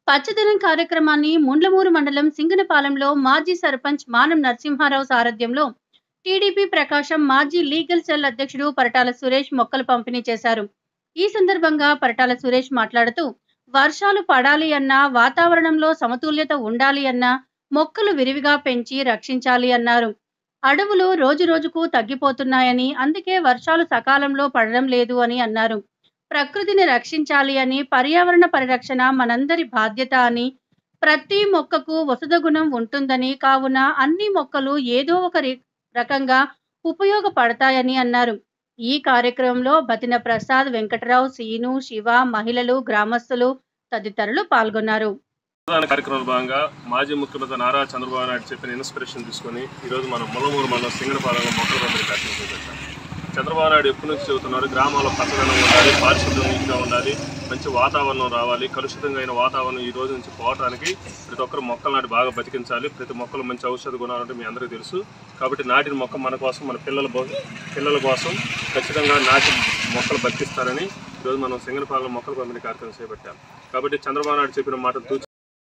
పచ్చదనం కార్యక్రమాన్ని ముండ్లమూరు మండలం సింగనపాలెంలో మాజీ సర్పంచ్ మానం నరసింహారావు సారథ్యంలో టీడీపీ ప్రకాశం మాజీ లీగల్ సెల్ అధ్యక్షుడు పరటాల సురేష్ మొక్కలు పంపిణీ చేశారు ఈ సందర్భంగా పరటాల సురేష్ మాట్లాడుతూ వర్షాలు పడాలి అన్నా వాతావరణంలో సమతుల్యత ఉండాలి అన్నా మొక్కలు విరివిగా పెంచి రక్షించాలి అన్నారు అడవులు రోజురోజుకు తగ్గిపోతున్నాయని అందుకే వర్షాలు సకాలంలో పడడం లేదు అని అన్నారు ప్రకృతిని రక్షించాలి అని పర్యావరణ పరిరక్షణ మనందరి బాధ్యత అని ప్రతి మొక్కకు వసద గుణం ఉంటుందని కావున అన్ని మొక్కలు ఏదో ఒక రి- రకంగా ఉపయోగపడతాయని అన్నారు ఈ కార్యక్రమంలో బతిన ప్రసాద్ వెంకటరావు సీను శివ మహిళలు గ్రామస్తులు తదితరులు పాల్గొన్నారు ప్రధాన కార్యక్రమంలో భాగంగా మాజీ ముఖ్యమంత్రి నారా చంద్రబాబు నాయుడు చెప్పిన ఇన్స్పిరేషన్ తీసుకొని ఈరోజు మనం ములమూరు మండలం సింగనపాలెంలో మొక్కల పంపిణీ కార్యక్రమం చేపట్టాం చంద్రబాబు నాయుడు ఎప్పటి నుంచి చెబుతున్నారు గ్రామాల్లో పచ్చదనం ఉండాలి పారిశుద్ధ్యంగా ఉండాలి మంచి వాతావరణం రావాలి కలుషితంగా అయిన వాతావరణం ఈ రోజు నుంచి పోవడానికి ప్రతి ఒక్కరు మొక్కలు నాటి బాగా బతికించాలి ప్రతి మొక్కలు మంచి ఔషధ గుణాలు అంటే మీ అందరికీ తెలుసు కాబట్టి నాటిన మొక్క మన కోసం మన పిల్లల భవి- పిల్లల కోసం ఖచ్చితంగా నాటి మొక్కలు బతికిస్తారని ఈరోజు మనం సింగనపాలెంలో మొక్కల పంపిణీ కార్యక్రమం చేపట్టాం కాబట్టి చంద్రబాబు నాయుడు చెప్పిన మాట తూచి